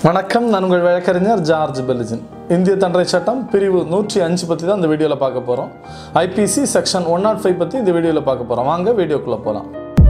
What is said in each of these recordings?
வணக்கம் நான் உங்கள் வழக்கறிஞர் ஜார்ஜ் பெலிஜன் இந்திய தண்டனை சட்டம் பிரிவு நூற்றி அஞ்சு பற்றி தான் இந்த வீடியோவில் பார்க்க போகிறோம் IPC section one nought five பற்றி இந்த வீடியோவில் பார்க்க போகிறோம் வாங்க வீடியோக்குள்ளே போகலாம்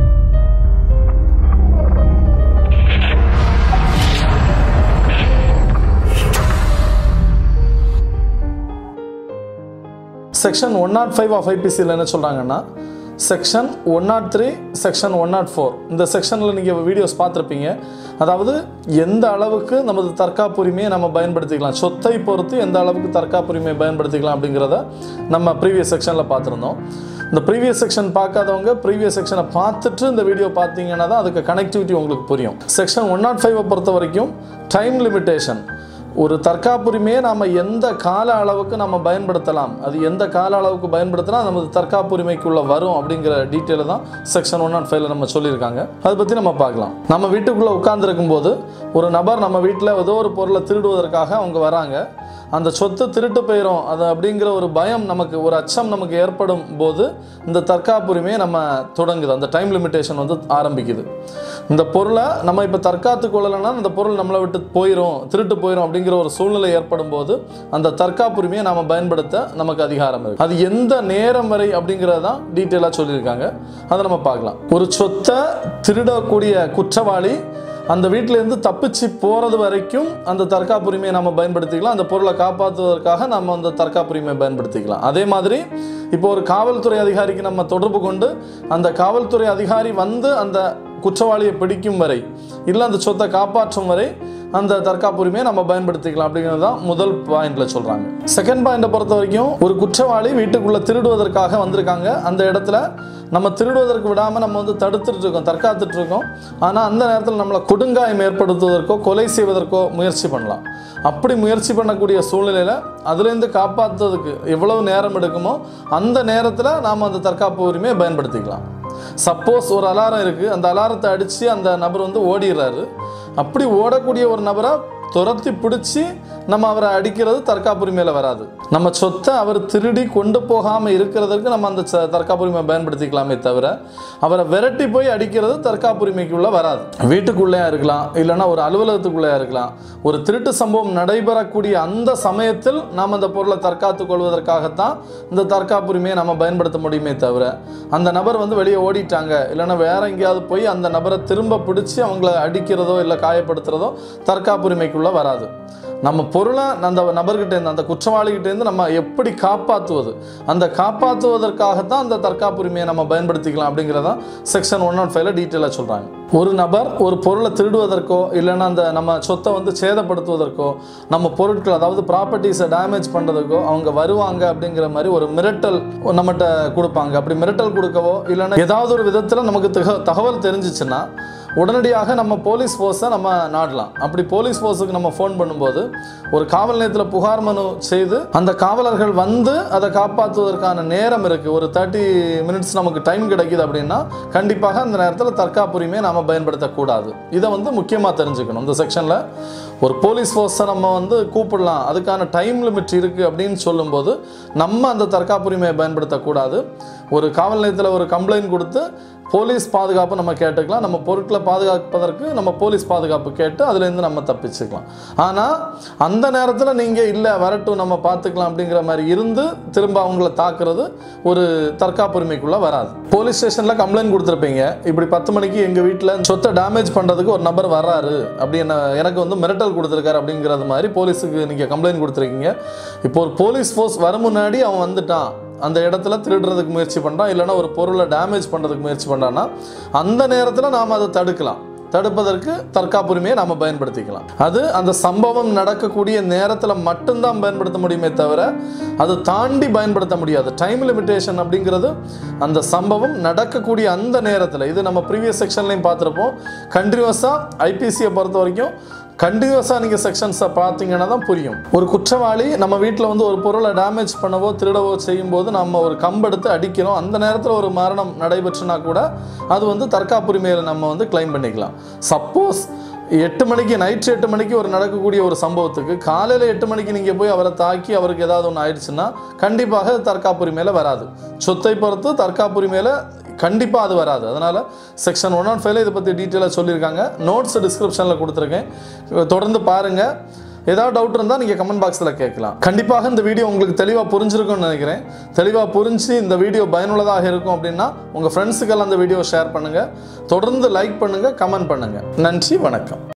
section one nought five of ஐபிசியில் என்ன சொல்கிறாங்கன்னா section one nought three section one nought four இந்த செக்ஷனில் நீங்கள் வீடியோஸ் பார்த்துருப்பீங்க அதாவது எந்த அளவுக்கு நமது தற்காப்பு உரிமையை நம்ம பயன்படுத்திக்கலாம் சொத்தை பொறுத்து எந்த அளவுக்கு தற்காப்பு உரிமையை பயன்படுத்திக்கலாம் அப்படிங்கிறத நம்ம ப்ரீவியஸ் செக்ஷனில் பார்த்துருந்தோம் இந்த ப்ரீவியஸ் செக்ஷன் பார்க்காதவங்க ப்ரீவியஸ் செக்ஷனை பார்த்துட்டு இந்த வீடியோ பார்த்தீங்கன்னா தான் அதுக்கு கனெக்டிவிட்டி உங்களுக்கு புரியும் செக்ஷன் ஒன் நாட் ஃபைவை பொறுத்த வரைக்கும் டைம் லிமிட்டேஷன் ஒரு தற்காப்புரிமையை நாம் எந்த கால அளவுக்கு நம்ம பயன்படுத்தலாம் அது எந்த கால அளவுக்கு பயன்படுத்தினா நமது தற்காப்புரிமைக்குள்ளே வரும் அப்படிங்கிற டீட்டெயிலை தான் செக்ஷன் ஒன் நாட் ஃபைவ்ல நம்ம சொல்லியிருக்காங்க அதை பற்றி நம்ம பார்க்கலாம் நம்ம வீட்டுக்குள்ளே உட்கார்ந்துருக்கும் போது ஒரு நபர் நம்ம வீட்டில் ஏதோ ஒரு பொருளை திருடுவதற்காக அவங்க வராங்க அந்த சொத்து திருட்டு போயிடும் அது அப்படிங்கிற ஒரு பயம் நமக்கு ஒரு அச்சம் நமக்கு ஏற்படும் போது இந்த தற்காப்புரிமையை நம்ம தொடங்குது அந்த டைம் லிமிட்டேஷன் வந்து ஆரம்பிக்குது இந்த பொருளை நம்ம இப்போ தற்காத்து கொள்ளலைன்னா அந்த பொருள் நம்மளை விட்டு போயிடும் திருட்டு போயிடும் அப்படிங்கிற ஒரு சூழ்நிலை ஏற்படும் போது அந்த தற்காப்புரிமையை நாம் பயன்படுத்த நமக்கு அதிகாரம் இருக்கு அது எந்த நேரம் வரை அப்படிங்கிறத தான் டீட்டெயிலாக சொல்லியிருக்காங்க அதை நம்ம பார்க்கலாம் ஒரு சொத்தை திருடக்கூடிய குற்றவாளி அந்த வீட்டிலேருந்து தப்பிச்சு போகிறது வரைக்கும் அந்த தற்காப்புரிமையை நம்ம பயன்படுத்திக்கலாம் அந்த பொருளை காப்பாற்றுவதற்காக நம்ம அந்த தற்காப்புரிமையை பயன்படுத்திக்கலாம் அதே மாதிரி இப்போ ஒரு காவல்துறை அதிகாரிக்கு நம்ம தொடர்பு கொண்டு அந்த காவல்துறை அதிகாரி வந்து அந்த குற்றவாளியை பிடிக்கும் வரை இல்லை அந்த சொத்தை காப்பாற்றும் வரை அந்த தற்காப்புரிமையை நம்ம பயன்படுத்திக்கலாம் அப்படிங்கிறது தான் முதல் பாயிண்ட்ல சொல்றாங்க செகண்ட் பாயிண்டை பொறுத்த வரைக்கும் ஒரு குற்றவாளி வீட்டுக்குள்ள திருடுவதற்காக வந்திருக்காங்க அந்த இடத்துல நம்ம திருடுவதற்கு விடாமல் நம்ம வந்து தடுத்துட்டு இருக்கோம் தற்காத்துட்டு இருக்கோம் ஆனால் அந்த நேரத்தில் நம்மளை கொடுங்காயம் ஏற்படுத்துவதற்கோ கொலை செய்வதற்கோ முயற்சி பண்ணலாம் அப்படி முயற்சி பண்ணக்கூடிய சூழ்நிலையில் அதுலேருந்து காப்பாற்றுறதுக்கு எவ்வளவு நேரம் எடுக்குமோ அந்த நேரத்தில் நாம் அந்த தற்காப்பு உரிமையை பயன்படுத்திக்கலாம் சப்போஸ் ஒரு அலாரம் இருக்குது அந்த அலாரத்தை அடித்து அந்த நபர் வந்து ஓடிடுறாரு அப்படி ஓடக்கூடிய ஒரு நபரை துரத்தி பிடிச்சி நம்ம அவரை அடிக்கிறது தற்காப்புரிமையில் வராது நம்ம சொத்தை அவர் திருடி கொண்டு போகாமல் இருக்கிறதுக்கு நம்ம அந்த ச- தற்காப்புரிமையை பயன்படுத்திக்கலாமே தவிர அவரை விரட்டி போய் அடிக்கிறது தற்காப்புரிமைக்குள்ளே வராது வீட்டுக்குள்ளேயா இருக்கலாம் இல்லைன்னா ஒரு அலுவலகத்துக்குள்ளேயா இருக்கலாம் ஒரு திருட்டு சம்பவம் நடைபெறக்கூடிய அந்த சமயத்தில் நாம் அந்த பொருளை தற்காத்து கொள்வதற்காகத்தான் இந்த தற்காப்புரிமையை நம்ம பயன்படுத்த முடியுமே தவிர அந்த நபர் வந்து வெளியே ஓடிட்டாங்க இல்லைன்னா வேற எங்கேயாவது போய் அந்த நபரை திரும்ப பிடிச்சி அவங்கள அடிக்கிறதோ இல்லை காயப்படுத்துறதோ தற்காப்புரிமைக்குள்ளே வராது நம்ம பொருளை அந்த நபர்கிட்டேருந்து அந்த குற்றவாளிகிட்டேருந்து நம்ம எப்படி காப்பாற்றுவது அந்த காப்பாற்றுவதற்காகத்தான் அந்த தற்காப்புரிமையை நம்ம பயன்படுத்திக்கலாம் அப்படிங்கிறதான் செக்ஷன் ஒன் நாட் ஃபைவ்ல டீட்டெயிலாக சொல்கிறாங்க ஒரு நபர் ஒரு பொருளை திருடுவதற்கோ இல்லைன்னா அந்த நம்ம சொத்தை வந்து சேதப்படுத்துவதற்கோ நம்ம பொருட்கள் அதாவது ப்ராப்பர்ட்டிஸை டேமேஜ் பண்ணுறதுக்கோ அவங்க வருவாங்க அப்படிங்கிற மாதிரி ஒரு மிரட்டல் நம்மகிட்ட கொடுப்பாங்க அப்படி மிரட்டல் கொடுக்கவோ இல்லைன்னா ஏதாவது ஒரு விதத்தில் நமக்கு தக தகவல் தெரிஞ்சிச்சுன்னா உடனடியாக நம்ம போலீஸ் ஃபோர்ஸை நம்ம நாடலாம் அப்படி போலீஸ் ஃபோர்ஸுக்கு நம்ம ஃபோன் பண்ணும்போது ஒரு காவல் நிலையத்தில் புகார் மனு செய்து அந்த காவலர்கள் வந்து அதை காப்பாற்றுவதற்கான நேரம் இருக்குது ஒரு தேர்ட்டி மினிட்ஸ் நமக்கு டைம் கிடைக்குது அப்படின்னா கண்டிப்பாக அந்த நேரத்தில் தற்காப்புரிமையை நாம் பயன்படுத்தக்கூடாது இதை வந்து முக்கியமாக தெரிஞ்சுக்கணும் இந்த செக்ஷனில் ஒரு போலீஸ் ஃபோர்ஸை நம்ம வந்து கூப்பிடலாம் அதுக்கான டைம் லிமிட் இருக்குது அப்படின்னு சொல்லும்போது நம்ம அந்த தற்காப்புரிமையை பயன்படுத்தக்கூடாது ஒரு காவல் நிலையத்தில் ஒரு கம்ப்ளைண்ட் கொடுத்து போலீஸ் பாதுகாப்பு நம்ம கேட்டுக்கலாம் நம்ம பொருட்களை பாதுகாப்பதற்கு நம்ம போலீஸ் பாதுகாப்பு கேட்டு அதுலேருந்து நம்ம தப்பிச்சுக்கலாம் ஆனால் அந்த நேரத்தில் நீங்கள் இல்லை வரட்டும் நம்ம பார்த்துக்கலாம் அப்படிங்கிற மாதிரி இருந்து திரும்ப அவங்கள தாக்குறது ஒரு தற்காப்புரிமைக்குள்ளே வராது போலீஸ் ஸ்டேஷனில் கம்ப்ளைண்ட் கொடுத்துருப்பீங்க இப்படி பத்து மணிக்கு எங்கள் வீட்டில் சொத்தை டேமேஜ் பண்ணுறதுக்கு ஒரு நபர் வர்றாரு அப்படி என்ன எனக்கு வந்து மிரட்டல் கொடுத்துருக்காரு அப்படிங்கிறது மாதிரி போலீஸுக்கு நீங்கள் கம்ப்ளைண்ட் கொடுத்துருக்கீங்க இப்போ ஒரு போலீஸ் ஃபோர்ஸ் வரும் முன்னாடி அவன் வந்துட்டான் அந்த இடத்துல திருடுறதுக்கு முயற்சி பண்ணுறான் இல்லைன்னா ஒரு பொருளை டேமேஜ் பண்ணுறதுக்கு முயற்சி பண்ணுறான்னா அந்த நேரத்தில் நாம் அதை தடுக்கலாம் தடுப்பதற்கு தற்காப்புரிமையை நாம் பயன்படுத்திக்கலாம் அது அந்த சம்பவம் நடக்கக்கூடிய நேரத்தில் மட்டும்தான் பயன்படுத்த முடியுமே தவிர அது தாண்டி பயன்படுத்த முடியாது டைம் லிமிட்டேஷன் அப்படிங்கிறது அந்த சம்பவம் நடக்கக்கூடிய அந்த நேரத்தில் இது நம்ம ப்ரீவியஸ் செக்ஷன்லையும் பார்த்துருப்போம் கண்டினியூஸாக ஐபிசியை பொறுத்த வரைக்கும் கண்டினியூஸாக நீங்கள் செக்ஷன்ஸை பார்த்தீங்கன்னா தான் புரியும் ஒரு குற்றவாளி நம்ம வீட்டில் வந்து ஒரு பொருளை டேமேஜ் பண்ணவோ திருடவோ செய்யும்போது நம்ம ஒரு கம்பெடுத்து அடிக்கிறோம் அந்த நேரத்தில் ஒரு மரணம் நடைபெற்றுனா கூட அது வந்து தற்காப்புரிமையில் நம்ம வந்து கிளைம் பண்ணிக்கலாம் சப்போஸ் எட்டு மணிக்கு நைட்டு எட்டு மணிக்கு ஒரு நடக்கக்கூடிய ஒரு சம்பவத்துக்கு காலையில் எட்டு மணிக்கு நீங்கள் போய் அவரை தாக்கி அவருக்கு ஏதாவது ஒன்று ஆயிடுச்சுன்னா கண்டிப்பாக அது தற்காப்புரிமையில் வராது சொத்தை பொறுத்து தற்காப்புரிமையில் கண்டிப்பாக அது வராது அதனால் செக்ஷன் ஒன் நாட் ஃபைவ்ல இதை பற்றி டீட்டெயிலாக சொல்லியிருக்காங்க நோட்ஸ் டிஸ்கிரிப்ஷனில் கொடுத்துருக்கேன் தொடர்ந்து பாருங்கள் ஏதாவது டவுட் இருந்தால் நீங்கள் கமெண்ட் பாக்ஸில் கேட்கலாம் கண்டிப்பாக இந்த வீடியோ உங்களுக்கு தெளிவாக புரிஞ்சிருக்கும்னு நினைக்கிறேன் தெளிவாக புரிஞ்சு இந்த வீடியோ பயனுள்ளதாக இருக்கும் அப்படின்னா உங்கள் ஃப்ரெண்ட்ஸுக்கெல்லாம் அந்த வீடியோ ஷேர் பண்ணுங்கள் தொடர்ந்து லைக் பண்ணுங்கள் கமெண்ட் பண்ணுங்கள் நன்றி வணக்கம்